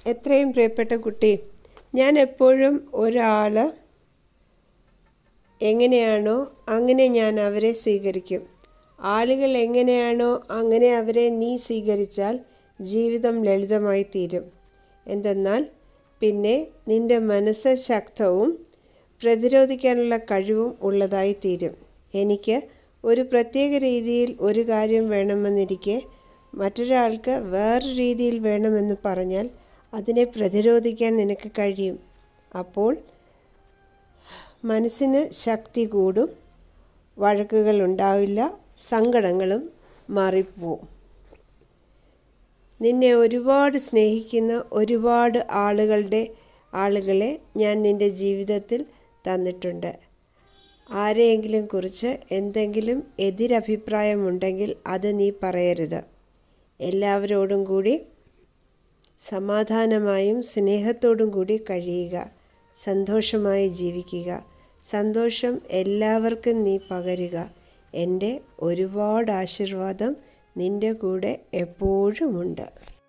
എത്രയും പ്രിയപ്പെട്ട കുട്ടി ഞാൻ എപ്പോഴും ഒരാൾ എങ്ങനെയാണോ അങ്ങനെ ഞാൻ അവരെ സ്വീകരിക്കും ആളുകൾ എങ്ങനെയാണോ അങ്ങനെ അവരെ നീ സ്വീകരിച്ചാൽ ജീവിതം ലളിതമായി തീരും എന്തെന്നാൽ പിന്നെ നിന്റെ മനസ്സ് ശക്തവും പ്രതിരോധിക്കാനുള്ള കഴിവും ഉള്ളതായി തീരും എനിക്ക് ഒരു പ്രത്യേക രീതിയിൽ ഒരു കാര്യം വേണമെന്നിരിക്കെ മറ്റൊരാൾക്ക് വേറെ രീതിയിൽ വേണമെന്ന് പറഞ്ഞാൽ അതിനെ പ്രതിരോധിക്കാൻ നിനക്ക് കഴിയും അപ്പോൾ മനസ്സിന് ശക്തി കൂടും വഴക്കുകൾ ഉണ്ടാവില്ല സങ്കടങ്ങളും മാറിപ്പോവും നിന്നെ ഒരുപാട് സ്നേഹിക്കുന്ന ഒരുപാട് ആളുകളുടെ ആളുകളെ ഞാൻ നിൻ്റെ ജീവിതത്തിൽ തന്നിട്ടുണ്ട് ആരെയെങ്കിലും കുറിച്ച് എന്തെങ്കിലും എതിരഭിപ്രായമുണ്ടെങ്കിൽ അത് നീ പറയരുത് എല്ലാവരോടും കൂടി സമാധാനമായും സ്നേഹത്തോടും കൂടി കഴിയുക സന്തോഷമായി ജീവിക്കുക സന്തോഷം എല്ലാവർക്കും നീ പകരുക എൻ്റെ ഒരുപാട് ആശീർവാദം നിൻ്റെ കൂടെ എപ്പോഴുമുണ്ട്